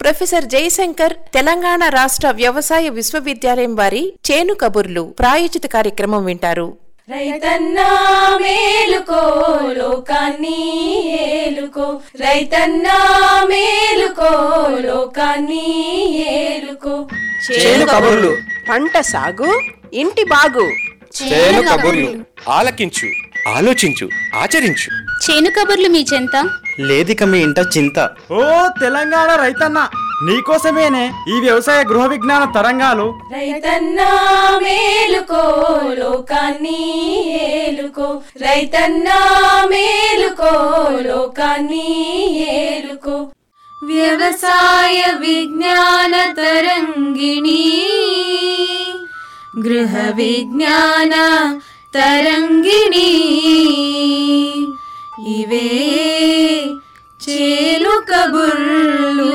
professor Jayashankar Telangana రాష్ట్ర వ్యవసాయ విశ్వవిద్యాలయం వారి చేను కబుర్లు ప్రాయోజిత కార్యక్రమం వింటారు రైతన్నా మేలుకో లోకాన్ని ఏలుకో రైతన్నా మేలుకో లోకాన్ని ఏలుకో చేను కబుర్లు పంట సాగు ఇంటి బాగు చేను కబుర్లు ఆలకించు ఆలోచించు ఆచరించు చేను కబుర్లు మీ చెంత లేదిక మీ ఇంట చింత ఓ తెలంగాణ రైతన్న నీకోసమేనే ఈ వ్యవసాయ గృహ విజ్ఞాన తరంగాలు రైతన్నా మేలుకో లోకాన్ని ఏలుకో రైతన్నా మేలుకో లోకాన్ని ఏలుకో వ్యవసాయ విజ్ఞాన తరంగిణి గృహ విజ్ఞాన తరంగిణి ఇవే చేలు కబుర్లు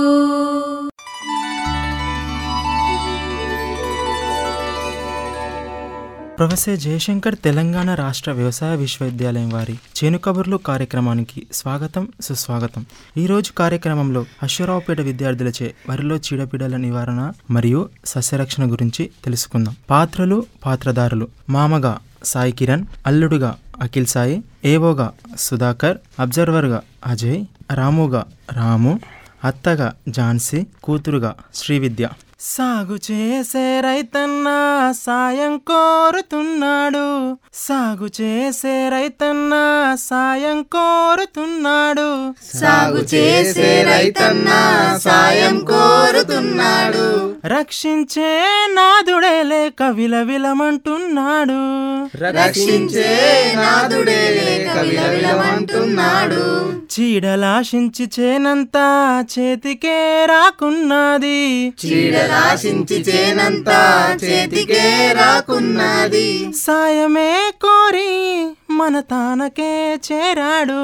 ప్రొఫెసర్ జయశంకర్ తెలంగాణ రాష్ట్ర వ్యవసాయ విశ్వవిద్యాలయం వారి చేను కబుర్లు కార్యక్రమానికి స్వాగతం సుస్వాగతం ఈ రోజు కార్యక్రమంలో అశ్వరావుపేట విద్యార్థులచే వరిలో చీడపీడల నివారణ మరియు సస్యరక్షణ గురించి తెలుసుకుందాం పాత్రలు పాత్రధారులు మామగా సాయి కిరణ్ అల్లుడుగా అఖిల్ సాయి ఏవోగా సుధాకర్ అబ్జర్వర్గా అజయ్ రాముగా రాము అత్తగా ఝాన్సీ కూతురుగా శ్రీవిద్య సాగు చేసే రైతన్న సాయం కోరుతున్నాడు సాగు చేసే రైతన్న సాయం కోరుతున్నాడు సాగు చేసే రైతన్న సాయం కోరుతున్నాడు రక్షించే నాదుడే లేక విలవిలమంటున్నాడు రక్షించే నాదుడే లేక విలవిలమంటున్నాడు చీడలాశించి చేనంతా చేతికే రాకున్నది చీడలాశించి చేనంతా చేతికే రాకున్నది సాయమే కోరి మన తానకే చేరాడు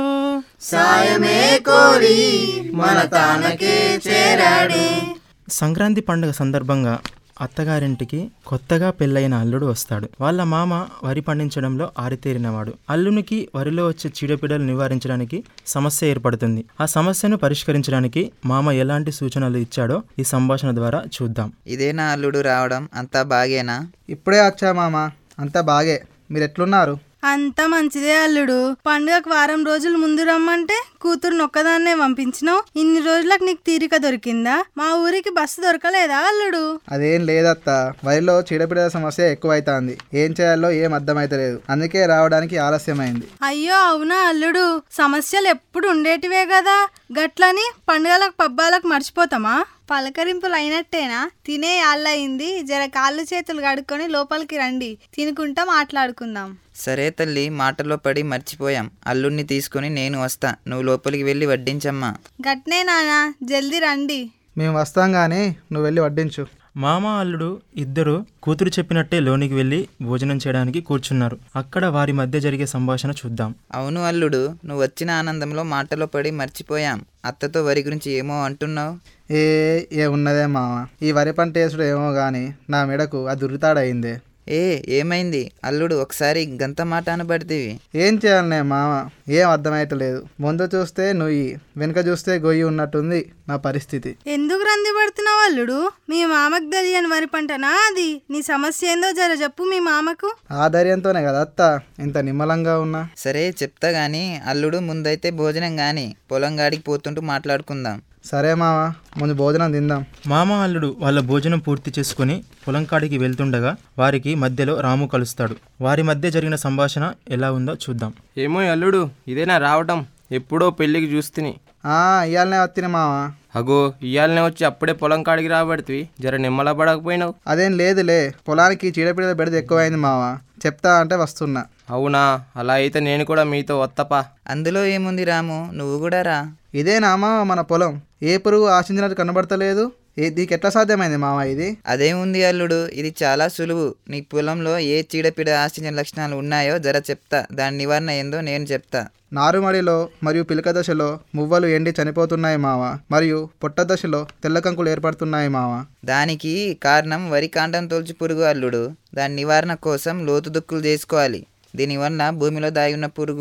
సాయమే కోరి మన తానకే చేరాడు సంక్రాంతి పండుగ సందర్భంగా అత్తగారింటికి కొత్తగా పెళ్ళైన అల్లుడు వస్తాడు వాళ్ళ మామ వరి పండించడంలో ఆరితేరినవాడు అల్లునికి వరిలో వచ్చే చీడపీడలు నివారించడానికి సమస్య ఏర్పడుతుంది ఆ సమస్యను పరిష్కరించడానికి మామ ఎలాంటి సూచనలు ఇచ్చాడో ఈ సంభాషణ ద్వారా చూద్దాం ఇదేనా అల్లుడు రావడం అంతా బాగేనా ఇప్పుడే వచ్చా మామ అంతా బాగే మీరు ఎట్లున్నారు అంత మంచిదే అల్లుడు పండుగకు వారం రోజులు ముందు రమ్మంటే కూతురు నొక్కదాన్నే పంపించినావు ఇన్ని రోజులకు నీకు తీరిక దొరికిందా మా ఊరికి బస్సు దొరకలేదా అల్లుడు అదేం లేదత్త వరిలో చీడపీడల సమస్య ఎక్కువైతాంది ఏం చేయాలో ఏం అర్థమైతలేదు అందుకే రావడానికి ఆలస్యమైంది అయ్యో అవునా అల్లుడు సమస్యలు ఎప్పుడు ఉండేటివే కదా గట్లని పండుగలకు పబ్బాలకు మర్చిపోతామా పలకరింపులు అయినట్టేనా తినే అయింది జర కాళ్ళు చేతులు కడుక్కొని లోపలికి రండి తినుకుంటా మాట్లాడుకుందాం సరే తల్లి మాటలో పడి మర్చిపోయాం అల్లుడిని తీసుకుని నేను వస్తా నువ్వు లోపలికి వెళ్ళి వడ్డించమ్మా గట్నే నానా జల్దీ రండి మేము వస్తాం కానీ నువ్వు వెళ్ళి వడ్డించు మామ అల్లుడు ఇద్దరు కూతురు చెప్పినట్టే లోనికి వెళ్ళి భోజనం చేయడానికి కూర్చున్నారు అక్కడ వారి మధ్య జరిగే సంభాషణ చూద్దాం అవును అల్లుడు నువ్వు వచ్చిన ఆనందంలో మాటలో పడి మర్చిపోయాం అత్తతో వరి గురించి ఏమో అంటున్నావు ఏ ఏ ఉన్నదే మామ ఈ వరి పంట వేసుడు ఏమో కానీ నా మెడకు ఆ దురితాడయిందే ఏ ఏమైంది అల్లుడు ఒకసారి గంత మాట అనబడితివి ఏం చేయాలనే మామ ఏం అర్థమైతలేదు ముందు చూస్తే నుయ్యి వెనుక చూస్తే గొయ్యి ఉన్నట్టుంది నా పరిస్థితి ఎందుకు రంది పడుతున్నావు అల్లుడు మీ మామకు తెలియని వరి పంటనా అది నీ సమస్య ఏందో జర చెప్పు మీ మామకు ఆ ధైర్యంతోనే కదా అత్త ఇంత నిమ్మలంగా ఉన్నా సరే చెప్తా గాని అల్లుడు ముందైతే భోజనం గాని పొలం గాడికి పోతుంటూ మాట్లాడుకుందాం సరే మామ ముందు భోజనం తిందాం మామ అల్లుడు వాళ్ళ భోజనం పూర్తి చేసుకుని పొలం కాడికి వెళ్తుండగా వారికి మధ్యలో రాము కలుస్తాడు వారి మధ్య జరిగిన సంభాషణ ఎలా ఉందో చూద్దాం ఏమో అల్లుడు ఇదేనా రావటం ఎప్పుడో పెళ్ళికి చూస్తుని ఆ ఇయ్యాలనే వత్తిన మామ అగో ఇయ్యాలనే వచ్చి అప్పుడే పొలం కాడికి రాబడితివి జర నిమ్మల పడకపోయినావు అదేం లేదులే పొలానికి చీడపీడల బెడద ఎక్కువైంది మామ చెప్తా అంటే వస్తున్నా అవునా అలా అయితే నేను కూడా మీతో వత్తపా అందులో ఏముంది రాము నువ్వు కూడా రా ఇదేనా మామ మన పొలం ఏ పురుగు ఆశించినట్టు కనబడతలేదు ఏ దీనికి ఎట్లా సాధ్యమైంది మామ ఇది అదేముంది అల్లుడు ఇది చాలా సులువు నీ పొలంలో ఏ చీడపీడ ఆశించిన లక్షణాలు ఉన్నాయో జర చెప్తా దాని నివారణ ఏందో నేను చెప్తా నారుమడిలో మరియు పిలక దశలో మువ్వలు ఎండి చనిపోతున్నాయి మామ మరియు పొట్ట దశలో తెల్ల కంకులు ఏర్పడుతున్నాయి మామ దానికి కారణం వరి కాండం తోల్చి పురుగు అల్లుడు దాని నివారణ కోసం లోతు దుక్కులు చేసుకోవాలి దీనివల్ల భూమిలో దాగి ఉన్న పురుగు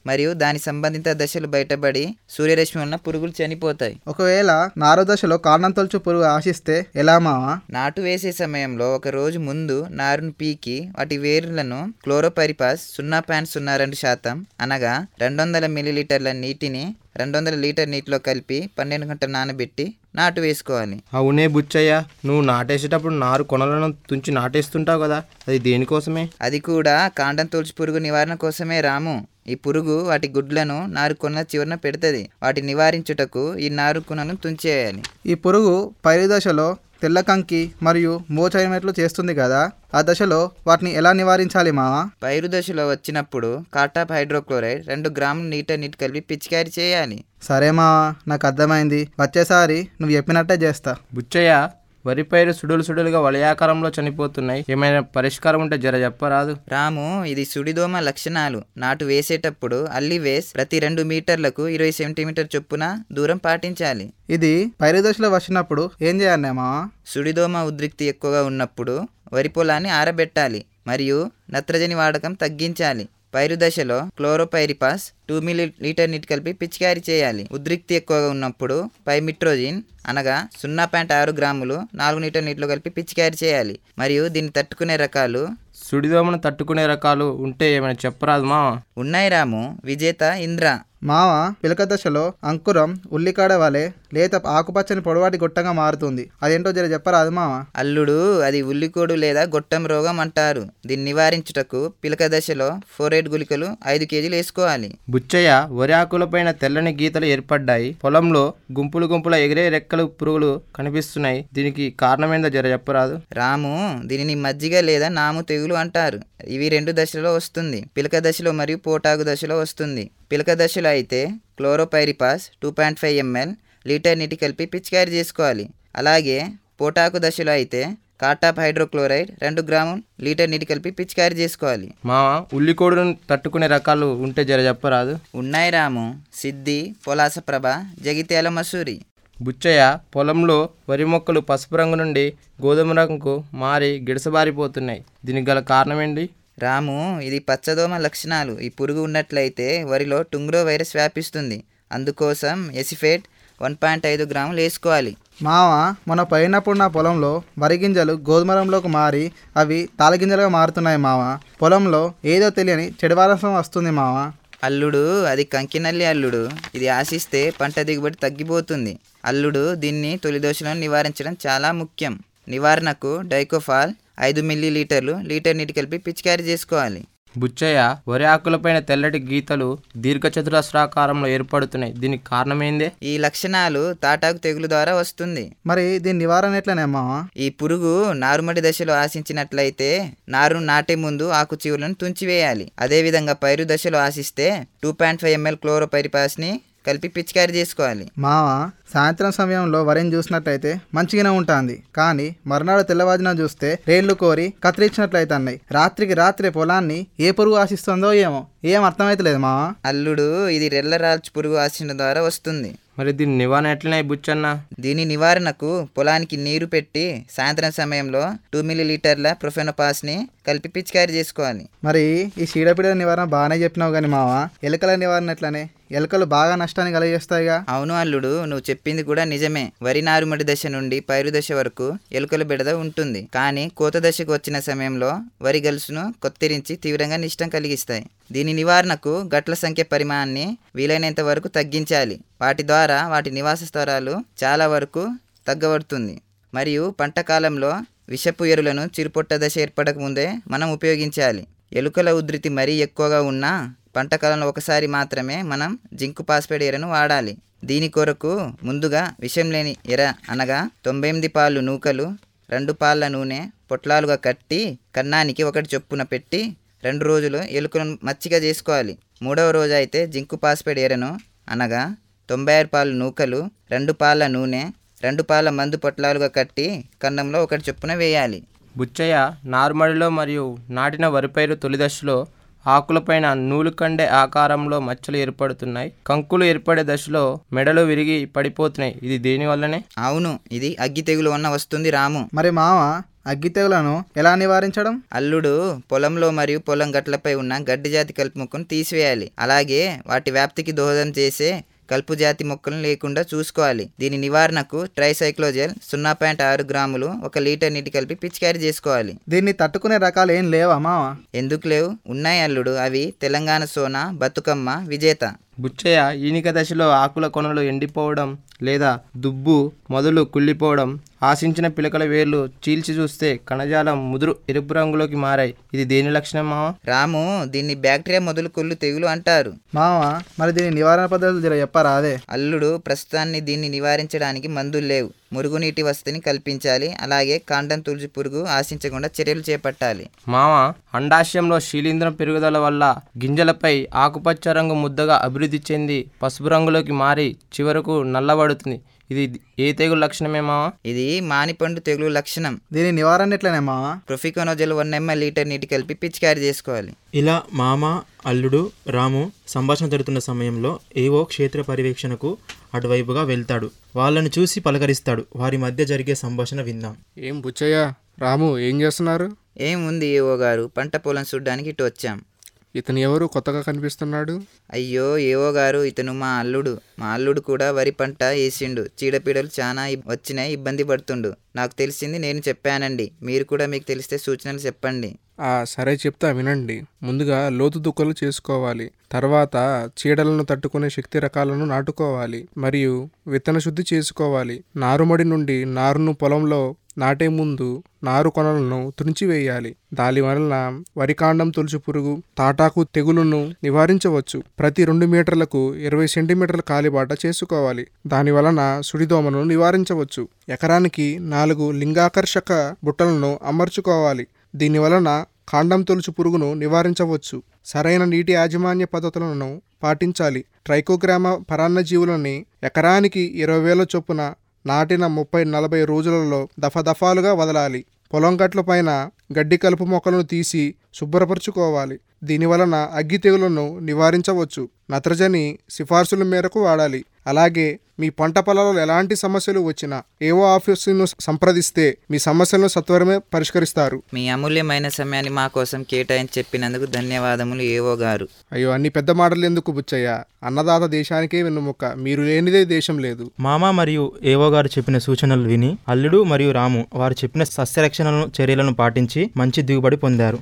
మరియు దాని సంబంధిత దశలు బయటపడి సూర్యరశ్మి వలన పురుగులు చనిపోతాయి ఒకవేళ నారో దశలో కాండం తొలచు పురుగు ఆశిస్తే ఎలా మావా నాటు వేసే సమయంలో ఒక రోజు ముందు నారును పీకి వాటి వేర్లను క్లోరోపరిపాస్ సున్నా పాయింట్ సున్నా రెండు శాతం అనగా రెండు వందల మిల్లీలీటర్ల నీటిని రెండు వందల లీటర్ నీటిలో కలిపి పన్నెండు గంటలు నానబెట్టి నాటు వేసుకోవాలి అవునే బుచ్చయ్య నువ్వు నాటేసేటప్పుడు నారు కొనలను తుంచి నాటేస్తుంటావు కదా అది దేనికోసమే అది కూడా కాండం తోల్చి పురుగు నివారణ కోసమే రాము ఈ పురుగు వాటి గుడ్లను నారు కొనల చివరన పెడుతుంది వాటి నివారించుటకు ఈ నారు కొనలను తుంచేయాలి ఈ పురుగు పైరు దశలో తెల్ల కంకి మరియు మోచైనట్లు చేస్తుంది కదా ఆ దశలో వాటిని ఎలా నివారించాలి మావా పైరు దశలో వచ్చినప్పుడు కాటాప్ హైడ్రోక్లోరైడ్ రెండు గ్రాములు లీటర్ నీటి కలిపి పిచికారీ చేయాలి సరే మావా నాకు అర్థమైంది వచ్చేసారి నువ్వు చెప్పినట్టే చేస్తా బుచ్చయ్య వరి పైరు సుడులు సుడులుగా వలయాకారంలో చనిపోతున్నాయి ఏమైనా పరిష్కారం ఉంటే జర చెప్పరాదు రాము ఇది సుడిదోమ లక్షణాలు నాటు వేసేటప్పుడు అల్లి వేస్ ప్రతి రెండు మీటర్లకు ఇరవై సెంటీమీటర్ చొప్పున దూరం పాటించాలి ఇది పైరు దశలో వచ్చినప్పుడు ఏం చేయాలి మావా సుడిదోమ ఉద్రిక్తి ఎక్కువగా ఉన్నప్పుడు వరి పొలాన్ని ఆరబెట్టాలి మరియు నత్రజని వాడకం తగ్గించాలి పైరు దశలో క్లోరోపైరిపాస్ టూ మిల్లీ లీటర్ నీటి కలిపి పిచికారీ చేయాలి ఉద్రిక్తి ఎక్కువగా ఉన్నప్పుడు పైమిట్రోజిన్ అనగా సున్నా పాయింట్ ఆరు గ్రాములు నాలుగు లీటర్ నీటిలో కలిపి పిచికారీ చేయాలి మరియు దీన్ని తట్టుకునే రకాలు సుడిదోమను తట్టుకునే రకాలు ఉంటే ఏమైనా చెప్పరాదు మా ఉన్నాయి రాము విజేత ఇంద్ర మావ పిలక దశలో అంకురం ఉల్లికాడ వలె లేత ఆకుపచ్చని పొడవాటి గొట్టంగా మారుతుంది అదేంటో జర చెప్పరాదు మావ అల్లుడు అది ఉల్లికోడు లేదా గొట్టం రోగం అంటారు దీన్ని నివారించుటకు పిలక దశలో ఫోరేట్ గుళికలు ఐదు కేజీలు వేసుకోవాలి బుచ్చయ్య వరి ఆకులపైన తెల్లని గీతలు ఏర్పడ్డాయి పొలంలో గుంపులు గుంపుల ఎగిరే రెక్కలు పురుగులు కనిపిస్తున్నాయి దీనికి కారణమేందో జర చెప్పరాదు రాము దీనిని మజ్జిగ లేదా నాము తెగులు అంటారు ఇవి రెండు దశలో వస్తుంది పిలక దశలో మరియు పోటాకు దశలో వస్తుంది పిలక దశలో అయితే chlorpyrifos two point five ML litre నీటి కలిపి పిచికారీ చేసుకోవాలి అలాగే పోటాకు దశలో అయితే కాటాప్ హైడ్రోక్లోరైడ్ రెండు గ్రాములు లీటర్ నీటి కలిపి పిచికారీ చేసుకోవాలి మామ ఉల్లికోడును తట్టుకునే రకాలు ఉంటే జర చెప్పరాదు ఉన్నాయి రాము సిద్ధి పొలాస ప్రభ జగిత్యాల మసూరి బుచ్చయ్య పొలంలో వరి మొక్కలు పసుపు రంగు నుండి గోధుమ రంగుకు మారి గిడసబారిపోతున్నాయి దీనికి గల కారణం ఏంటి రాము ఇది పచ్చదోమ లక్షణాలు ఈ పురుగు ఉన్నట్లయితే వరిలో టుంగ్రో వైరస్ వ్యాపిస్తుంది అందుకోసం ఎసిఫేట్ వన్ పాయింట్ ఐదు గ్రాములు వేసుకోవాలి మావ మన పోయినప్పుడు నా పొలంలో వరి గింజలు గోధుమ రంగులోకి మారి అవి తాళగింజలుగా మారుతున్నాయి మావ పొలంలో ఏదో తెలియని చెడువారసం వస్తుంది మావ అల్లుడు అది కంకినల్లి అల్లుడు ఇది ఆశిస్తే పంట దిగుబడి తగ్గిపోతుంది అల్లుడు దీన్ని తొలి దోషలను నివారించడం చాలా ముఖ్యం నివారణకు డైకోఫాల్ ఐదు మిల్లీ లీటర్లు లీటర్ నీటి కలిపి పిచికారీ చేసుకోవాలి బుచ్చయ్య వరి ఆకులపైన తెల్లటి గీతలు దీర్ఘచతురస్రాకారంలో ఏర్పడుతున్నాయి దీనికి కారణమేందే ఈ లక్షణాలు తాటాకు తెగులు ద్వారా వస్తుంది మరి దీని నివారణ ఎట్లనే మావ ఈ పురుగు నారుమడి దశలో ఆశించినట్లయితే నారును నాటే ముందు ఆకు చివులను తుంచివేయాలి అదేవిధంగా పైరు దశలో ఆశిస్తే టూ పాయింట్ ఫైవ్ ఎంఎల్ క్లోరోపైరిపాస్ని కలిపి పిచికారీ చేసుకోవాలి మావ సాయంత్రం సమయంలో వరిని చూసినట్లయితే మంచిగానే ఉంటుంది కానీ మర్నాడు తెల్లవారున చూస్తే రేళ్లు కోరి కత్తిరించినట్లయితే అన్నాయి రాత్రికి రాత్రి పొలాన్ని ఏ పురుగు ఆశిస్తుందో ఏమో ఏం అర్థమైతలేదు మావ అల్లుడు ఇది రెల్ల రాల్చు పురుగు ఆశించడం ద్వారా వస్తుంది మరి దీని నివారణ ఎట్లనే బుచ్చన్న దీని నివారణకు పొలానికి నీరు పెట్టి సాయంత్రం సమయంలో టూ మిల్లీ లీటర్ల ప్రొఫెనోపాస్ని కలిపి పిచికారీ చేసుకోవాలి మరి ఈ చీడపీడల నివారణ బాగానే చెప్పినావు కానీ మావ ఎలుకల నివారణ ఎట్లనే ఎలుకలు బాగా నష్టాన్ని కలిగేస్తాయిగా అవును అల్లుడు నువ్వు చెప్పింది కూడా నిజమే వరి నారుమడి దశ నుండి పైరు దశ వరకు ఎలుకల బెడద ఉంటుంది కానీ కోత దశకు వచ్చిన సమయంలో వరి గలుసును కొత్తిరించి తీవ్రంగా నిష్టం కలిగిస్తాయి దీని నివారణకు గట్ల సంఖ్య పరిమాణాన్ని వీలైనంత వరకు తగ్గించాలి వాటి ద్వారా వాటి నివాస స్థలాలు చాలా వరకు తగ్గబడుతుంది మరియు పంట కాలంలో విషపు ఎరులను చిరుపొట్ట దశ ఏర్పడక ముందే మనం ఉపయోగించాలి ఎలుకల ఉధృతి మరీ ఎక్కువగా ఉన్నా పంట కాలంలో ఒకసారి మాత్రమే మనం జింకు పాస్పేట్ ఎరను వాడాలి దీని కొరకు ముందుగా విషం లేని ఎర అనగా తొంభై ఎనిమిది పాలు నూకలు రెండు పాళ్ళ నూనె పొట్లాలుగా కట్టి కన్నానికి ఒకటి చొప్పున పెట్టి రెండు రోజులు ఎలుకలను మచ్చిగా చేసుకోవాలి మూడవ రోజు అయితే జింకు పాస్పేట్ ఎరను అనగా తొంభై ఆరు పాలు నూకలు రెండు పాళ్ళ నూనె రెండు పాల మందు పొట్లాలుగా కట్టి కన్నంలో ఒకటి చొప్పున వేయాలి బుచ్చయ్య నారుమడిలో మరియు నాటిన వరి పైరు తొలి దశలో ఆకులపైన నూలు కండే ఆకారంలో మచ్చలు ఏర్పడుతున్నాయి కంకులు ఏర్పడే దశలో మెడలు విరిగి పడిపోతున్నాయి ఇది దేని వల్లనే అవును ఇది అగ్గి తెగులు వల్ల వస్తుంది రాము మరి మావ అగ్గి తెగులను ఎలా నివారించడం అల్లుడు పొలంలో మరియు పొలం గట్లపై ఉన్న గడ్డి జాతి కలుపు మొక్కను తీసివేయాలి అలాగే వాటి వ్యాప్తికి దోహదం చేసే కలుపు జాతి మొక్కలను లేకుండా చూసుకోవాలి దీని నివారణకు ట్రైసైక్లోజెల్ సున్నా పాయింట్ ఆరు గ్రాములు ఒక లీటర్ నీటి కలిపి పిచికారీ చేసుకోవాలి దీన్ని తట్టుకునే రకాలు ఏం లేవా మావా ఎందుకు లేవు ఉన్నాయి అల్లుడు అవి తెలంగాణ సోనా బతుకమ్మ విజేత బుచ్చయ్య ఈనిక దశలో ఆకుల కొనలు ఎండిపోవడం లేదా దుబ్బు మొదలు కుళ్ళిపోవడం ఆశించిన పిలకల వేర్లు చీల్చి చూస్తే కణజాలం ముదురు ఎరుపు రంగులోకి మారాయి ఇది దేని లక్షణం మావా రాము దీన్ని బ్యాక్టీరియా మొదలు కొల్లు తెగులు అంటారు మావా మరి దీని నివారణ పద్ధతులు జర చెప్పారా అదే అల్లుడు ప్రస్తుతాన్ని దీన్ని నివారించడానికి మందులు లేవు మురుగునీటి వసతిని కల్పించాలి అలాగే కాండం తులసి పురుగు ఆశించకుండా చర్యలు చేపట్టాలి మామ అండాశయంలో శీలీంద్రం పెరుగుదల వల్ల గింజలపై ఆకుపచ్చ రంగు ముద్దగా అభివృద్ధి చెంది పసుపు రంగులోకి మారి చివరకు నల్లబడుతుంది ఇది ఏ తెగులు లక్షణమే మావా ఇది మానిపండు తెగులు లక్షణం దీని నివారణ ఎట్లనే మావా ప్రొఫికోనోజల్ వన్ ఎంఎల్ లీటర్ నీటి కలిపి పిచికారీ చేసుకోవాలి ఇలా మామ అల్లుడు రాము సంభాషణ జరుగుతున్న సమయంలో ఏవో క్షేత్ర పర్యవేక్షణకు అటువైపుగా వెళ్తాడు వాళ్ళని చూసి పలకరిస్తాడు వారి మధ్య జరిగే సంభాషణ విందాం ఏం బుచ్చయ్య రాము ఏం చేస్తున్నారు ఏముంది ఏవో గారు పంట పొలం చూడ్డానికి ఇటు వచ్చాం ఇతను ఎవరు కొత్తగా కనిపిస్తున్నాడు అయ్యో ఏవో గారు ఇతను మా అల్లుడు మా అల్లుడు కూడా వరి పంట వేసిండు చీడపీడలు చాలా ఇబ్- వచ్చినాయి ఇబ్బంది పడుతుండు నాకు తెలిసింది నేను చెప్పానండి మీరు కూడా మీకు తెలిస్తే సూచనలు చెప్పండి ఆ సరే చెప్తా వినండి ముందుగా లోతు దుక్కలు చేసుకోవాలి తర్వాత చీడలను తట్టుకునే శక్తి రకాలను నాటుకోవాలి మరియు విత్తన శుద్ధి చేసుకోవాలి నారుమడి నుండి నారును పొలంలో నాటే ముందు నారు కొనలను తుంచివేయాలి దాని వలన వరికాండం తులుచు పురుగు తాటాకు తెగులును నివారించవచ్చు ప్రతి రెండు మీటర్లకు ఇరవై సెంటీమీటర్ల కాలిబాట చేసుకోవాలి దాని వలన సుడిదోమను నివారించవచ్చు ఎకరానికి నాలుగు లింగాకర్షక బుట్టలను అమర్చుకోవాలి దీని వలన కాండం తొలుచు పురుగును నివారించవచ్చు సరైన నీటి యాజమాన్య పద్ధతులను పాటించాలి ట్రైకోగ్రామ పరాన్నజీవులని ఎకరానికి ఇరవై వేల చొప్పున నాటిన ముప్పై నలభై రోజులలో దఫదఫాలుగా వదలాలి పొలం గట్ల పైన గడ్డి కలుపు మొక్కలను తీసి శుభ్రపరచుకోవాలి దీని వలన అగ్గి తెగులను నివారించవచ్చు నత్రజని సిఫార్సుల మేరకు వాడాలి అలాగే మీ పంట పొలాలలో ఎలాంటి సమస్యలు వచ్చినా ఏవో ఆఫీసును సంప్రదిస్తే మీ సమస్యలను సత్వరమే పరిష్కరిస్తారు మీ అమూల్యమైన సమయాన్ని మా కోసం కేటాయించి చెప్పినందుకు ధన్యవాదములు ఏవో గారు అయ్యో అన్ని పెద్ద మాటలు ఎందుకు బుచ్చయ్య అన్నదాత దేశానికే వెన్నుముక్క మీరు లేనిదే దేశం లేదు మామ మరియు ఏవో గారు చెప్పిన సూచనలు విని అల్లుడు మరియు రాము వారు చెప్పిన సస్యరక్షణలను చర్యలను పాటించి మంచి దిగుబడి పొందారు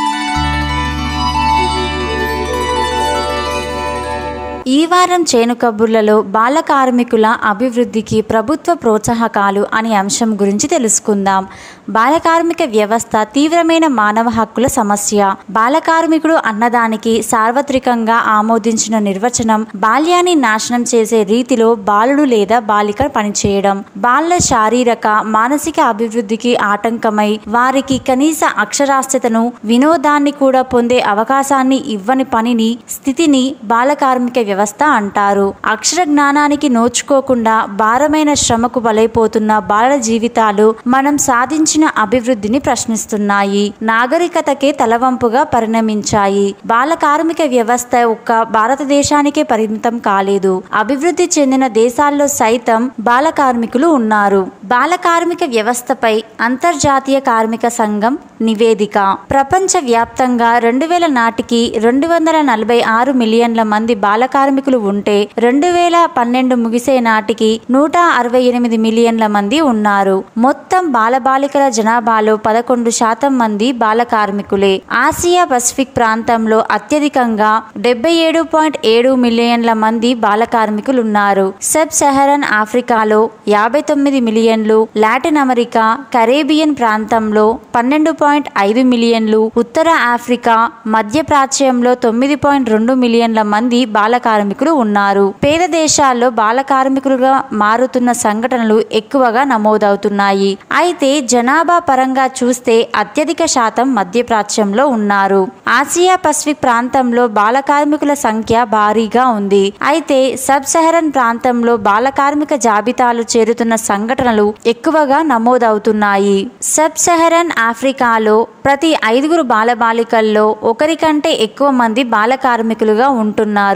ఈ వారం చేను కబుర్లలో బాల కార్మికుల అభివృద్ధికి ప్రభుత్వ ప్రోత్సాహకాలు అనే అంశం గురించి తెలుసుకుందాం బాల కార్మిక వ్యవస్థ తీవ్రమైన మానవ హక్కుల సమస్య బాల కార్మికుడు అన్నదానికి సార్వత్రికంగా ఆమోదించిన నిర్వచనం బాల్యాన్ని నాశనం చేసే రీతిలో బాలుడు లేదా బాలిక పనిచేయడం బాల శారీరక మానసిక అభివృద్ధికి ఆటంకమై వారికి కనీస అక్షరాస్యతను వినోదాన్ని కూడా పొందే అవకాశాన్ని ఇవ్వని పనిని స్థితిని బాల కార్మిక వ్యవస్థ అంటారు అక్షర జ్ఞానానికి నోచుకోకుండా భారమైన శ్రమకు బలైపోతున్న బాలల జీవితాలు మనం సాధించిన అభివృద్ధిని ప్రశ్నిస్తున్నాయి నాగరికతకే తలవంపుగా పరిణమించాయి బాల కార్మిక వ్యవస్థ ఒక్క భారతదేశానికే పరిమితం కాలేదు అభివృద్ధి చెందిన దేశాల్లో సైతం బాల కార్మికులు ఉన్నారు బాల కార్మిక వ్యవస్థపై అంతర్జాతీయ కార్మిక సంఘం నివేదిక ప్రపంచ వ్యాప్తంగా రెండు వేల నాటికి రెండు వందల నలభై ఆరు మిలియన్ల మంది బాల కార్మికులు ఉంటే రెండు వేల పన్నెండు ముగిసే నాటికి నూట అరవై ఎనిమిది మిలియన్ల మంది ఉన్నారు మొత్తం బాలబాలికల జనాభాలో పదకొండు శాతం మంది బాల కార్మికులే ఆసియా పసిఫిక్ ప్రాంతంలో అత్యధికంగా డెబ్బై ఏడు పాయింట్ ఏడు మిలియన్ల మంది బాల కార్మికులు ఉన్నారు సబ్ సెహరన్ ఆఫ్రికాలో యాభై తొమ్మిది మిలియన్లు లాటిన్ అమెరికా కరేబియన్ ప్రాంతంలో పన్నెండు పాయింట్ ఐదు మిలియన్లు ఉత్తర ఆఫ్రికా మధ్య ప్రాచ్యంలో తొమ్మిది పాయింట్ రెండు మిలియన్ల మంది బాల కార్మికులు ఉన్నారు పేద దేశాల్లో బాల కార్మికులుగా మారుతున్న సంఘటనలు ఎక్కువగా నమోదవుతున్నాయి అయితే జనాభా పరంగా చూస్తే అత్యధిక శాతం మధ్య ప్రాచ్యంలో ఉన్నారు ఆసియా పసిఫిక్ ప్రాంతంలో బాల కార్మికుల సంఖ్య భారీగా ఉంది అయితే సబ్ సెహరన్ ప్రాంతంలో బాల కార్మిక జాబితాలు చేరుతున్న సంఘటనలు ఎక్కువగా నమోదవుతున్నాయి సబ్ సెహరన్ ఆఫ్రికాలో ప్రతి ఐదుగురు బాలబాలికల్లో ఒకరికంటే ఎక్కువ మంది బాల కార్మికులుగా ఉంటున్నారు గత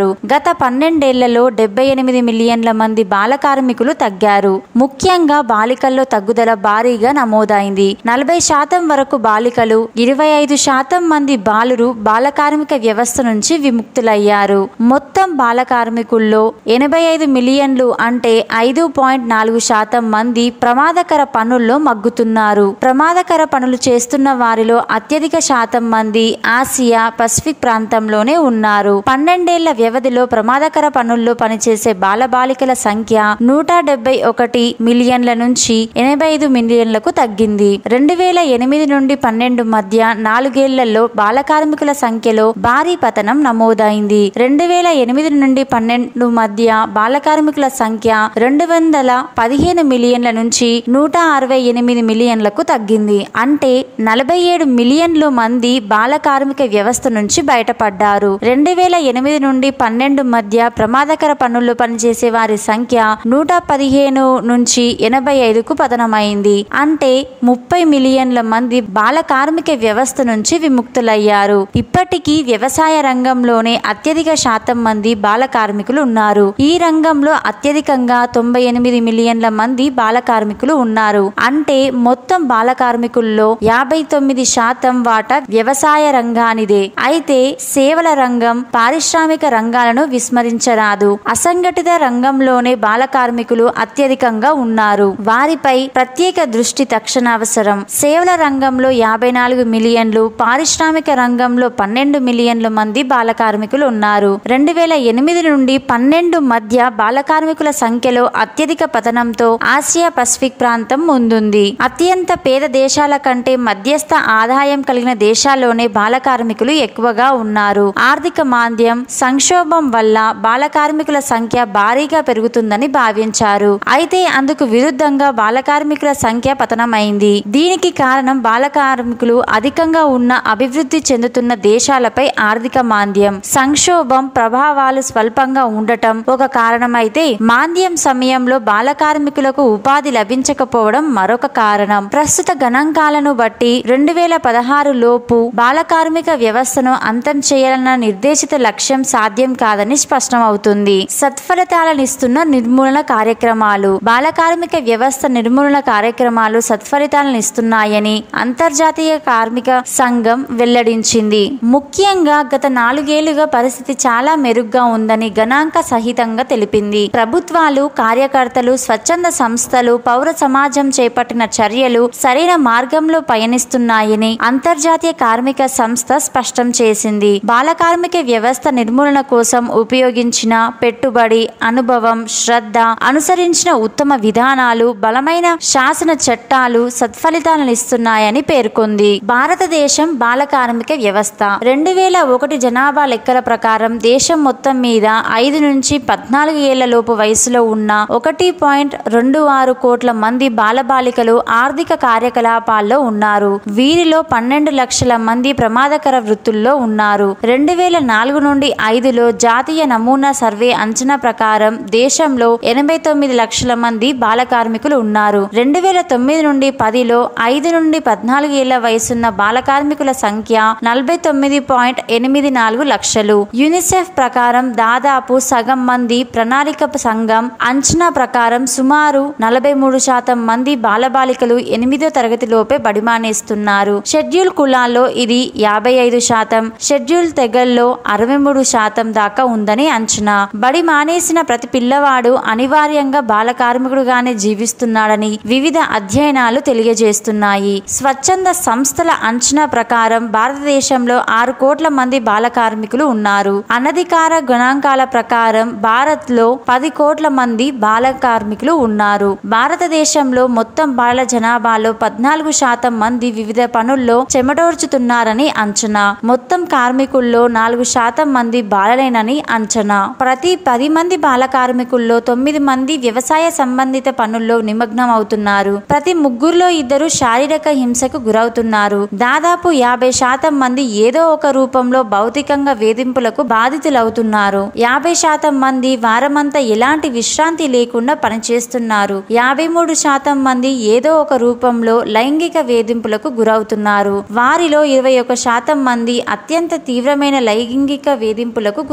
గత పన్నెండేళ్లలో డెబ్బై ఎనిమిది మిలియన్ల మంది బాల కార్మికులు తగ్గారు ముఖ్యంగా బాలికల్లో తగ్గుదల భారీగా నమోదైంది నలభై శాతం వరకు బాలికలు ఇరవై ఐదు శాతం మంది బాలురు బాల కార్మిక వ్యవస్థ నుంచి విముక్తులయ్యారు మొత్తం బాల కార్మికుల్లో ఎనభై ఐదు మిలియన్లు అంటే ఐదు పాయింట్ నాలుగు శాతం మంది ప్రమాదకర పనుల్లో మగ్గుతున్నారు ప్రమాదకర పనులు చేస్తున్న వారిలో అత్యధిక శాతం మంది ఆసియా పసిఫిక్ ప్రాంతంలోనే ఉన్నారు పన్నెండేళ్ల వ్యవధిలో ప్రమాదకర పనుల్లో పనిచేసే బాలబాలికల సంఖ్య నూట డెబ్బై ఒకటి మిలియన్ల నుంచి ఎనభై ఐదు మిలియన్లకు తగ్గింది రెండు వేల ఎనిమిది నుండి పన్నెండు మధ్య నాలుగేళ్లలో బాల కార్మికుల సంఖ్యలో భారీ పతనం నమోదైంది రెండు వేల ఎనిమిది నుండి పన్నెండు మధ్య బాల కార్మికుల సంఖ్య రెండు వందల పదిహేను మిలియన్ల నుంచి నూట అరవై ఎనిమిది మిలియన్లకు తగ్గింది అంటే నలభై ఏడు మిలియన్లు మంది బాల కార్మిక వ్యవస్థ నుంచి బయటపడ్డారు రెండు వేల ఎనిమిది నుండి పన్నెండు మధ్య ప్రమాదకర పనుల్లో పనిచేసే వారి సంఖ్య నూట పదిహేను నుంచి ఎనభై ఐదుకు పతనమైంది అంటే ముప్పై మిలియన్ల మంది బాల కార్మిక వ్యవస్థ నుంచి విముక్తులయ్యారు ఇప్పటికీ వ్యవసాయ రంగంలోనే అత్యధిక శాతం మంది బాల కార్మికులు ఉన్నారు ఈ రంగంలో అత్యధికంగా తొంభై ఎనిమిది మిలియన్ల మంది బాల కార్మికులు ఉన్నారు అంటే మొత్తం బాల కార్మికుల్లో యాభై తొమ్మిది శాతం వాటా వ్యవసాయ రంగానిదే అయితే సేవల రంగం పారిశ్రామిక రంగాలను విస్మరించరాదు అసంఘటిత రంగంలోనే బాల కార్మికులు అత్యధికంగా ఉన్నారు వారిపై ప్రత్యేక దృష్టి తక్షణ అవసరం సేవల రంగంలో యాభై నాలుగు మిలియన్లు పారిశ్రామిక రంగంలో పన్నెండు మిలియన్ల మంది బాల కార్మికులు ఉన్నారు రెండు వేల ఎనిమిది నుండి పన్నెండు మధ్య బాల కార్మికుల సంఖ్యలో అత్యధిక పతనంతో ఆసియా పసిఫిక్ ప్రాంతం ముందుంది అత్యంత పేద దేశాల కంటే మధ్యస్థ ఆదాయం కలిగిన దేశాల్లోనే బాల కార్మికులు ఎక్కువగా ఉన్నారు ఆర్థిక మాంద్యం సంక్షోభం వల్ల బాల కార్మికుల సంఖ్య భారీగా పెరుగుతుందని భావించారు అయితే అందుకు విరుద్ధంగా బాల కార్మికుల సంఖ్య పతనమైంది దీనికి కారణం బాల కార్మికులు అధికంగా ఉన్న అభివృద్ధి చెందుతున్న దేశాలపై ఆర్థిక మాంద్యం సంక్షోభం ప్రభావాలు స్వల్పంగా ఉండటం ఒక కారణమైతే మాంద్యం సమయంలో బాల కార్మికులకు ఉపాధి లభించకపోవడం మరొక కారణం ప్రస్తుత గణాంకాలను బట్టి రెండు వేల పదహారు లోపు బాల కార్మిక వ్యవస్థను అంతం చేయాలన్న నిర్దేశిత లక్ష్యం సాధ్యం కాదని స్పష్టమవుతుంది సత్ఫలితాలనిస్తున్న నిర్మూలన కార్యక్రమాలు బాల కార్మిక వ్యవస్థ నిర్మూలన కార్యక్రమాలు సత్ఫలితాలను ఇస్తున్నాయని అంతర్జాతీయ కార్మిక సంఘం వెల్లడించింది ముఖ్యంగా గత నాలుగేళ్లుగా పరిస్థితి చాలా మెరుగ్గా ఉందని గణాంక సహితంగా తెలిపింది ప్రభుత్వాలు కార్యకర్తలు స్వచ్ఛంద సంస్థలు పౌర సమాజం చేపట్టిన చర్యలు సరైన మార్గంలో పయనిస్తున్నాయని అంతర్జాతీయ కార్మిక సంస్థ స్పష్టం చేసింది బాల కార్మిక వ్యవస్థ నిర్మూలన కోసం ఉపయోగించిన పెట్టుబడి అనుభవం శ్రద్ధ అనుసరించిన ఉత్తమ విధానాలు బలమైన శాసన చట్టాలు సత్ఫలితాలను ఇస్తున్నాయని పేర్కొంది భారతదేశం బాల కార్మిక వ్యవస్థ రెండు వేల ఒకటి జనాభా లెక్కల ప్రకారం దేశం మొత్తం మీద ఐదు నుంచి పద్నాలుగు ఏళ్ల లోపు వయసులో ఉన్న ఒకటి పాయింట్ రెండు ఆరు కోట్ల మంది బాలబాలికలు ఆర్థిక కార్యకలాపాల్లో ఉన్నారు వీరిలో పన్నెండు లక్షల మంది ప్రమాదకర వృత్తుల్లో ఉన్నారు రెండు వేల నాలుగు నుండి ఐదులో జాతీయ నమూనా సర్వే అంచనా ప్రకారం దేశంలో ఎనభై తొమ్మిది లక్షల మంది బాల కార్మికులు ఉన్నారు రెండు వేల తొమ్మిది నుండి పదిలో ఐదు నుండి పద్నాలుగు ఏళ్ల వయసున్న బాల కార్మికుల సంఖ్య నలభై తొమ్మిది పాయింట్ ఎనిమిది నాలుగు లక్షలు యునిసెఫ్ ప్రకారం దాదాపు సగం మంది ప్రణాళిక సంఘం అంచనా ప్రకారం సుమారు నలభై మూడు శాతం మంది బాలబాలికలు ఎనిమిదో తరగతి లోపే బడిమానేస్తున్నారు షెడ్యూల్ కులాల్లో ఇది యాభై ఐదు శాతం షెడ్యూల్ తెగల్లో అరవై మూడు శాతం దాకా ఉందని అంచనా బడి మానేసిన ప్రతి పిల్లవాడు అనివార్యంగా బాల కార్మికుడుగానే జీవిస్తున్నాడని వివిధ అధ్యయనాలు తెలియజేస్తున్నాయి స్వచ్ఛంద సంస్థల అంచనా ప్రకారం భారతదేశంలో ఆరు కోట్ల మంది బాల కార్మికులు ఉన్నారు అనధికార గణాంకాల ప్రకారం భారత్ లో పది కోట్ల మంది బాల కార్మికులు ఉన్నారు భారతదేశంలో మొత్తం బాల జనాభాలో పద్నాలుగు శాతం మంది వివిధ పనుల్లో చెమటోర్చుతున్నారని అంచనా మొత్తం కార్మికుల్లో నాలుగు శాతం మంది బాలలేనని అంచనా ప్రతి పది మంది బాల కార్మికుల్లో తొమ్మిది మంది వ్యవసాయ సంబంధిత పనుల్లో నిమగ్నం అవుతున్నారు ప్రతి ముగ్గురులో ఇద్దరు శారీరక హింసకు గురవుతున్నారు దాదాపు యాభై శాతం మంది ఏదో ఒక రూపంలో భౌతికంగా వేధింపులకు బాధితులవుతున్నారు యాభై శాతం మంది వారమంతా ఎలాంటి విశ్రాంతి లేకుండా పనిచేస్తున్నారు యాభై మూడు శాతం మంది ఏదో ఒక రూపంలో లైంగిక వేధింపులకు గురవుతున్నారు వారిలో ఇరవై ఒక శాతం మంది అత్యంత తీవ్రమైన లైంగిక వేధింపులకు గురవుతున్నారు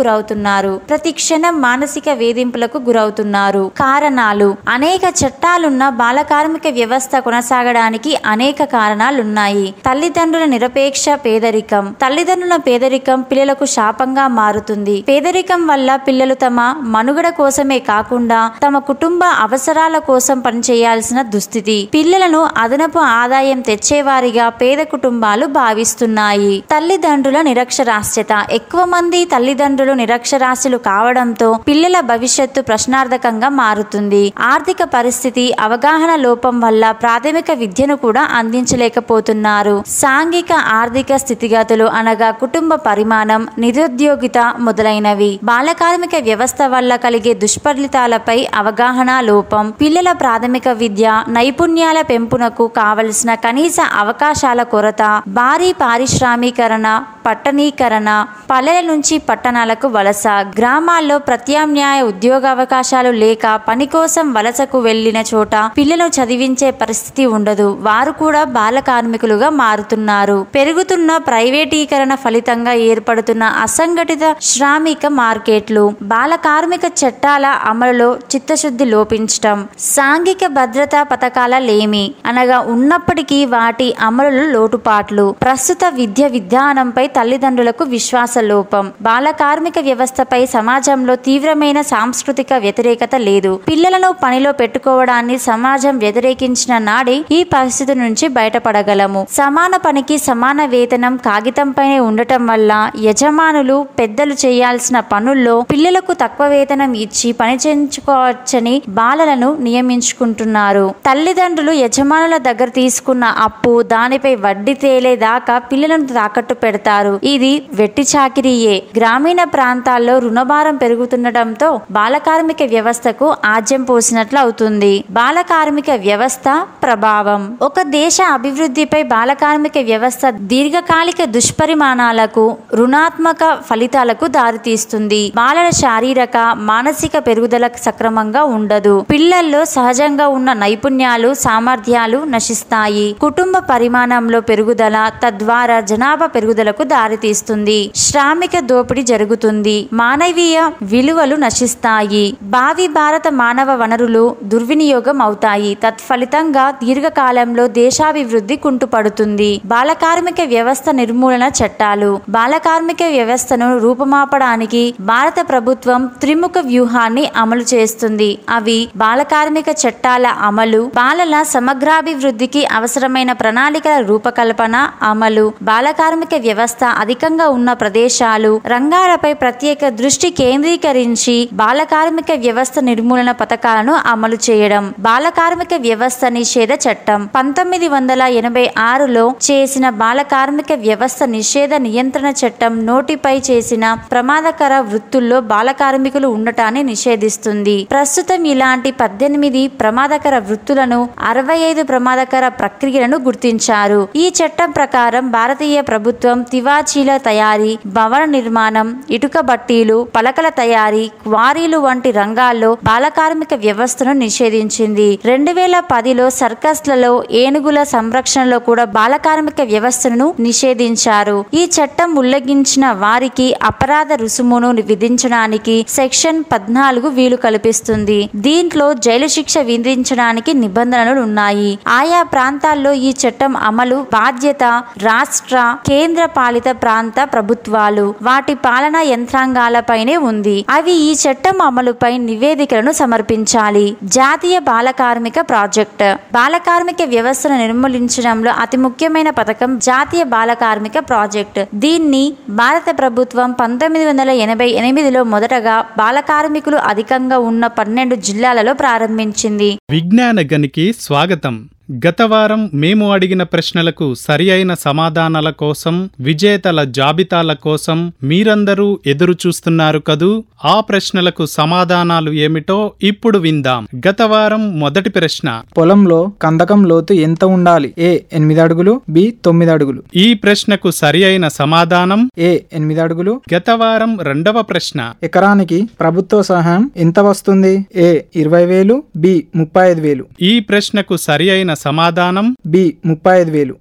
మారుతున్నారు ప్రతి క్షణం మానసిక వేధింపులకు గురవుతున్నారు కారణాలు అనేక చట్టాలున్న బాల కార్మిక వ్యవస్థ కొనసాగడానికి అనేక కారణాలున్నాయి తల్లిదండ్రుల నిరపేక్ష పేదరికం తల్లిదండ్రుల పేదరికం పిల్లలకు శాపంగా మారుతుంది పేదరికం వల్ల పిల్లలు తమ మనుగడ కోసమే కాకుండా తమ కుటుంబ అవసరాల కోసం పనిచేయాల్సిన దుస్థితి పిల్లలను అదనపు ఆదాయం తెచ్చేవారిగా పేద కుటుంబాలు భావిస్తున్నాయి తల్లిదండ్రుల నిరక్షరాస్యత ఎక్కువ మంది తల్లిదండ్రులు నిరక్షరాస్యులు కావడంతో పిల్లల భవిష్యత్తు ప్రశ్నార్థకంగా మారుతుంది ఆర్థిక పరిస్థితి అవగాహన లోపం వల్ల ప్రాథమిక విద్యను కూడా అందించలేకపోతున్నారు సాంఘిక ఆర్థిక స్థితిగతులు అనగా కుటుంబ పరిమాణం నిరుద్యోగిత మొదలైనవి బాల కార్మిక వ్యవస్థ వల్ల కలిగే దుష్ఫలితాలపై అవగాహన లోపం పిల్లల ప్రాథమిక విద్య నైపుణ్యాల పెంపునకు కావలసిన కనీస అవకాశాల కొరత భారీ పారిశ్రామీకరణ పట్టణీకరణ పల్లెల నుంచి పట్టణాలకు వలస గ్రామాల్లో ప్రత్యామ్నాయ ఉద్యోగావకాశాలు లేక పని కోసం వలసకు వెళ్లిన చోట పిల్లలు చదివించే పరిస్థితి ఉండదు వారు కూడా బాల కార్మికులుగా మారుతున్నారు పెరుగుతున్న ప్రైవేటీకరణ ఫలితంగా ఏర్పడుతున్న అసంఘటిత శ్రామిక మార్కెట్లు బాల కార్మిక చట్టాల అమలులో చిత్తశుద్ధి లోపించటం సాంఘిక భద్రతా పథకాల లేమి అనగా ఉన్నప్పటికీ వాటి అమలులో లోటుపాట్లు ప్రస్తుత విద్య విధానంపై తల్లిదండ్రులకు విశ్వాస లోపం బాల కార్మిక వ్యవస్థపై సమాజంలో తీవ్రమైన సాంస్కృతిక వ్యతిరేకత లేదు పిల్లలను పనిలో పెట్టుకోవడాన్ని సమాజం వ్యతిరేకించిన నాడే ఈ పరిస్థితి నుంచి బయటపడగలము సమాన పనికి సమాన వేతనం కాగితంపైనే ఉండటం వల్ల యజమానులు పెద్దలు చేయాల్సిన పనుల్లో పిల్లలకు తక్కువ వేతనం ఇచ్చి పని చేయించుకోవచ్చని బాలలను నియమించుకుంటున్నారు తల్లిదండ్రులు యజమానుల దగ్గర తీసుకున్న అప్పు దానిపై వడ్డీ తేలేదాకా పిల్లలను తాకట్టు పెడతారు ఇది వెట్టి చాకిరీయే గ్రామీణ ప్రాంతాల్లో రుణభారం పెరుగుతుండటంతో బాల కార్మిక వ్యవస్థకు ఆజ్యం పోసినట్లు అవుతుంది బాల కార్మిక వ్యవస్థ ప్రభావం ఒక దేశ అభివృద్ధిపై బాల కార్మిక వ్యవస్థ దీర్ఘకాలిక దుష్పరిమాణాలకు రుణాత్మక ఫలితాలకు దారితీస్తుంది బాలల శారీరక మానసిక పెరుగుదల సక్రమంగా ఉండదు పిల్లల్లో సహజంగా ఉన్న నైపుణ్యాలు సామర్థ్యాలు నశిస్తాయి కుటుంబ పరిమాణంలో పెరుగుదల తద్వారా జనాభా పెరుగుదలకు దారితీస్తుంది శ్రామిక దోపిడీ జరుగుతుంది మానవీయ విలువలు నశిస్తాయి భావి భారత మానవ వనరులు దుర్వినియోగం అవుతాయి తత్ఫలితంగా దీర్ఘకాలంలో దేశాభివృద్ధి కుంటుపడుతుంది బాల కార్మిక వ్యవస్థ నిర్మూలన చట్టాలు బాల కార్మిక వ్యవస్థను రూపుమాపడానికి భారత ప్రభుత్వం త్రిముఖ వ్యూహాన్ని అమలు చేస్తుంది అవి బాల కార్మిక చట్టాల అమలు బాలల సమగ్రాభివృద్ధికి అవసరమైన ప్రణాళికల రూపకల్పన అమలు బాల కార్మిక వ్యవస్థ అధికంగా ఉన్న ప్రదేశాలు రంగాలపై ప్రత్యేక దృష్టి కేంద్రీకరించి బాల కార్మిక వ్యవస్థ నిర్మూలన పథకాలను అమలు చేయడం బాల కార్మిక వ్యవస్థ నిషేధ చట్టం పంతొమ్మిది వందల ఎనభై ఆరులో చేసిన బాల కార్మిక వ్యవస్థ నిషేధ నియంత్రణ చట్టం నోటిపై చేసిన ప్రమాదకర వృత్తుల్లో బాల కార్మికులు ఉండటాన్ని నిషేధిస్తుంది ప్రస్తుతం ఇలాంటి పద్దెనిమిది ప్రమాదకర వృత్తులను అరవై ఐదు ప్రమాదకర ప్రక్రియలను గుర్తించారు ఈ చట్టం ప్రకారం భారతీయ ప్రభుత్వం తివాచీల తయారీ భవన నిర్మాణం ఇటుక బట్టీలు పలకల తయారీ క్వారీలు వంటి రంగాల్లో బాల కార్మిక వ్యవస్థను నిషేధించింది రెండు వేల పదిలో సర్కస్లలో ఏనుగుల సంరక్షణలో కూడా బాల కార్మిక వ్యవస్థను నిషేధించారు ఈ చట్టం ఉల్లంఘించిన వారికి అపరాధ రుసుమును విధించడానికి సెక్షన్ పద్నాలుగు వీలు కల్పిస్తుంది దీంట్లో జైలు శిక్ష విధించడానికి నిబంధనలు ఉన్నాయి ఆయా ప్రాంతాల్లో ఈ చట్టం అమలు బాధ్యత రాష్ట్ర కేంద్ర పాలిత ప్రాంత ప్రభుత్వాలు వాటి పాలనా యంత్రాంగాలపైనే ఉంది అవి ఈ చట్టం అమలుపై నివేదికలను సమర్పించాలి జాతీయ బాల కార్మిక ప్రాజెక్ట్ బాల కార్మిక వ్యవస్థను నిర్మూలించడంలో అతి ముఖ్యమైన పథకం జాతీయ బాల కార్మిక ప్రాజెక్ట్ దీన్ని భారత ప్రభుత్వం పంతొమ్మిది వందల ఎనభై ఎనిమిదిలో మొదటగా బాల కార్మికులు అధికంగా ఉన్న పన్నెండు జిల్లాలలో ప్రారంభించింది విజ్ఞాన గనికి స్వాగతం గత వారం మేము అడిగిన ప్రశ్నలకు సరి అయిన సమాధానాల కోసం విజేతల జాబితాల కోసం మీరందరూ ఎదురు చూస్తున్నారు కదూ ఆ ప్రశ్నలకు సమాధానాలు ఏమిటో ఇప్పుడు విందాం గత వారం మొదటి ప్రశ్న పొలంలో కందకం లోతు ఎంత ఉండాలి ఏ ఎనిమిది అడుగులు బి తొమ్మిది అడుగులు ఈ ప్రశ్నకు సరి అయిన సమాధానం ఏ ఎనిమిది అడుగులు గత వారం రెండవ ప్రశ్న ఎకరానికి ప్రభుత్వ సహాయం ఎంత వస్తుంది ఏ ఇరవై వేలు బి ముప్పై ఐదు వేలు ఈ ప్రశ్నకు సరి అయిన సమాధానం బి ముప్పై ఐదు వేలు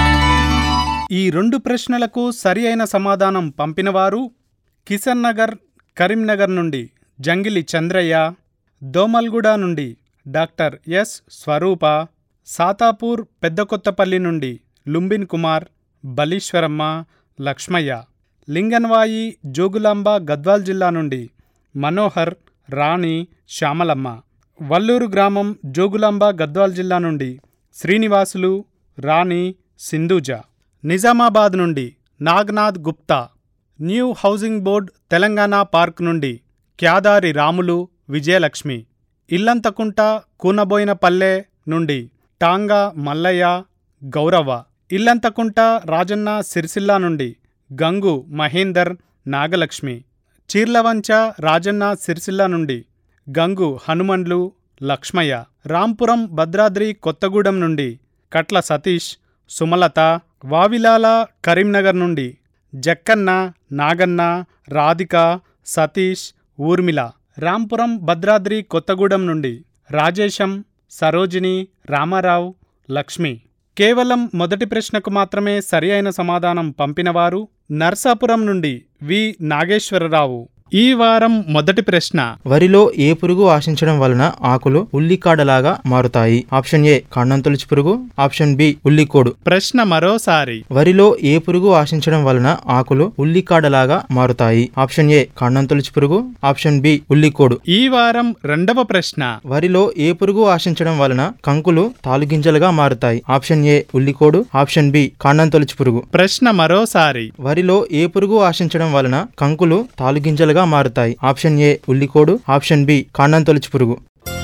ఈ రెండు ప్రశ్నలకు సరి అయిన సమాధానం పంపినవారు కిషన్ నగర్ కరీంనగర్ నుండి జంగిలి చంద్రయ్య దోమల్గూడ నుండి డాక్టర్ ఎస్ స్వరూప సాతాపూర్ పెద్దకొత్తపల్లి నుండి లుంబిన్ కుమార్ బలీశ్వరమ్మ లక్ష్మయ్య లింగన్వాయి జోగులాంబ గద్వాల్ జిల్లా నుండి మనోహర్ రాణి శ్యామలమ్మ వల్లూరు గ్రామం జోగులాంబ గద్వాల్ జిల్లా నుండి శ్రీనివాసులు రాణి సింధూజ నిజామాబాద్ నుండి Nagnath Gupta new housing board Telangana park నుండి క్యాదారి రాములు విజయలక్ష్మి ఇల్లంతకుంట కూనబోయినపల్లె నుండి టాంగా మల్లయ్య గౌరవ ఇల్లంతకుంట రాజన్న సిరిసిల్ల నుండి గంగు మహేందర్ నాగలక్ష్మి చీర్లవంచ రాజన్న సిరిసిల్ల నుండి గంగు హనుమండ్లు లక్ష్మయ్య రాంపురం భద్రాద్రి కొత్తగూడెం నుండి కట్ల సతీష్ సుమలత వావిలాల కరీంనగర్ నుండి జక్కన్న నాగన్న రాధిక సతీష్ ఊర్మిళ రాంపురం భద్రాద్రి కొత్తగూడెం నుండి రాజేశం సరోజిని రామారావు లక్ష్మి కేవలం మొదటి ప్రశ్నకు మాత్రమే సరి అయిన సమాధానం పంపినవారు నర్సాపురం నుండి వి నాగేశ్వరరావు ఈ వారం మొదటి ప్రశ్న వరిలో ఏ పురుగు ఆశించడం వలన ఆకులు ఉల్లికాడలాగా మారుతాయి ఆప్షన్ ఏ కాండం తొలిచి పురుగు ఆప్షన్ బి ఉల్లికోడు ప్రశ్న మరోసారి వరిలో ఏ పురుగు ఆశించడం వలన ఆకులు ఉల్లికాడలాగా మారుతాయి ఆప్షన్ ఏ కాండం తొలిచి పురుగు ఆప్షన్ బి ఉల్లికోడు ఈ వారం రెండవ ప్రశ్న వరిలో ఏ పురుగు ఆశించడం వలన కంకులు తాలుగింజలుగా మారుతాయి ఆప్షన్ ఏ ఉల్లికోడు ఆప్షన్ బి కాండం తొలిచి పురుగు ప్రశ్న మరోసారి వరిలో ఏ పురుగు ఆశించడం వలన కంకులు తాలుగింజలుగా మారుతాయి ఆప్షన్ ఏ ఉల్లికోడు ఆప్షన్ బి కాండం తొలిచి పురుగు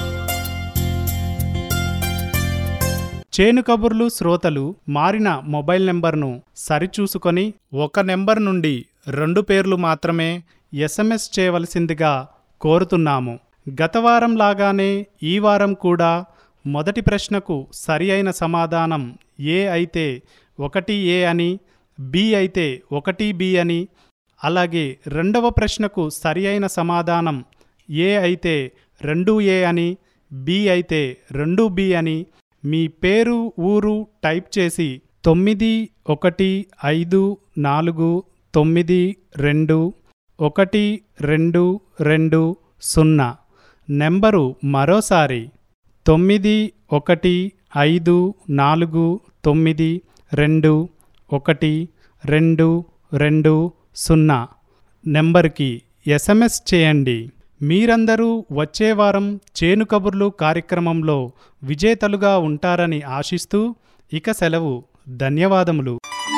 చేను కబుర్లు శ్రోతలు మారిన మొబైల్ నెంబర్ను సరిచూసుకొని ఒక నెంబర్ నుండి రెండు పేర్లు మాత్రమే ఎస్ఎంఎస్ చేయవలసిందిగా కోరుతున్నాము గత వారం లాగానే ఈ వారం కూడా మొదటి ప్రశ్నకు సరి అయిన సమాధానం ఏ అయితే ఒకటి ఏ అని బి అయితే ఒకటి బి అని అలాగే రెండవ ప్రశ్నకు సరి అయిన సమాధానం ఏ అయితే రెండు ఏ అని బి అయితే రెండు బి అని మీ పేరు ఊరు టైప్ చేసి తొమ్మిది ఒకటి ఐదు నాలుగు తొమ్మిది రెండు ఒకటి రెండు రెండు సున్నా నెంబరు మరోసారి తొమ్మిది ఒకటి ఐదు నాలుగు తొమ్మిది రెండు ఒకటి రెండు రెండు సున్నా నెంబర్కి ఎస్ఎంఎస్ చేయండి మీరందరూ వచ్చే వారం చేను కబుర్లు కార్యక్రమంలో విజేతలుగా ఉంటారని ఆశిస్తూ ఇక సెలవు ధన్యవాదములు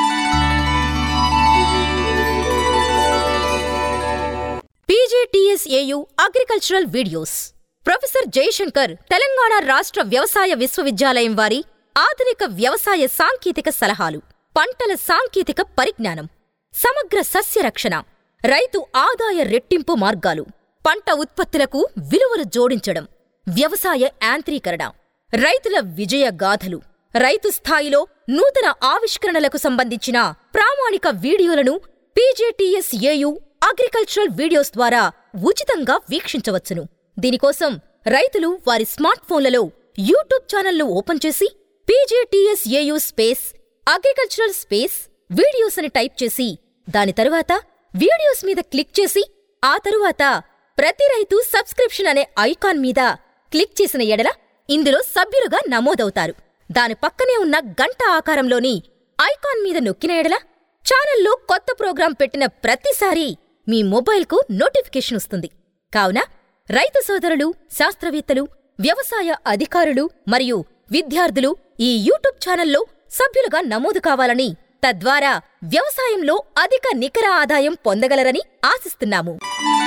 PJTSAU agricultural videos professor Jayashankar Telangana రాష్ట్ర వ్యవసాయ విశ్వవిద్యాలయం వారి ఆధునిక వ్యవసాయ సాంకేతిక సలహాలు పంటల సాంకేతిక పరిజ్ఞానం సమగ్ర సస్య రక్షణ రైతు ఆదాయ రెట్టింపు మార్గాలు పంట ఉత్పత్తులకు విలువలు జోడించడం వ్యవసాయ యాంత్రీకరణ రైతుల విజయ గాథలు రైతు స్థాయిలో నూతన ఆవిష్కరణలకు సంబంధించిన ప్రామాణిక వీడియోలను పీజేటీఎస్ఏయు అగ్రికల్చరల్ వీడియోస్ ద్వారా ఉచితంగా వీక్షించవచ్చును దీనికోసం రైతులు వారి స్మార్ట్ ఫోన్లలో యూట్యూబ్ ఛానల్ను ఓపెన్ చేసి PJTSAU space agricultural space videos అని టైప్ చేసి దాని తరువాత వీడియోస్ మీద క్లిక్ చేసి ఆ తరువాత ప్రతి రైతు సబ్స్క్రిప్షన్ అనే ఐకాన్ మీద క్లిక్ చేసిన ఎడల ఇందులో సభ్యులుగా నమోదవుతారు దాని పక్కనే ఉన్న గంట ఆకారంలోని ఐకాన్ మీద నొక్కిన ఎడల ఛానల్లో కొత్త ప్రోగ్రాం పెట్టిన ప్రతిసారీ మీ మొబైల్కు నోటిఫికేషన్ వస్తుంది కావున రైతు సోదరులు శాస్త్రవేత్తలు వ్యవసాయ అధికారులు మరియు విద్యార్థులు ఈ యూట్యూబ్ ఛానల్లో సభ్యులుగా నమోదు కావాలని తద్వారా వ్యవసాయంలో అధిక నికర ఆదాయం పొందగలరని ఆశిస్తున్నాము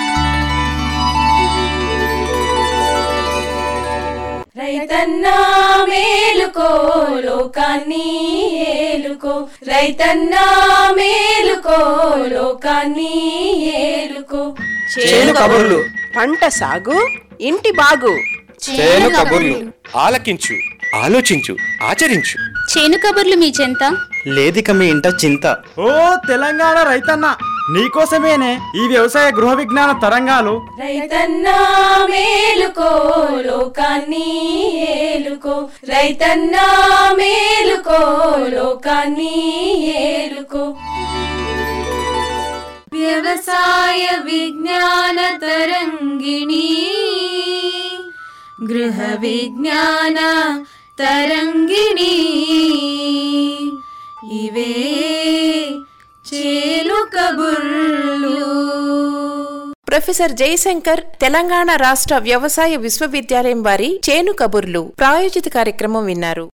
రైతన్నా మేలుకో లోకాన్ని ఏలుకో రైతన్నా మేలుకో లోకాన్ని ఏలుకో చేను కబుర్లు పంట సాగు ఇంటి బాగు చేను కబుర్లు ఆలకించు ఆలోచించు ఆచరించు చేను కబుర్లు మీ చెంత లేదిక మీ ఇంట చింత ఓ తెలంగాణ రైతన్న నీకోసమేనే ఈ వ్యవసాయ గృహ విజ్ఞాన తరంగాలు రైతన్నా మేలుకో లోకాన్ని ఏలుకో రైతన్నా మేలుకో లోకాన్ని ఏలుకో వ్యవసాయ విజ్ఞాన తరంగిణి గృహ విజ్ఞాన తరంగిణి ఇవే చేలు కబుర్లు ప్రొఫెసర్ జయశంకర్ తెలంగాణ రాష్ట్ర వ్యవసాయ విశ్వవిద్యాలయం వారి చేను కబుర్లు ప్రాయోజిత కార్యక్రమం విన్నారు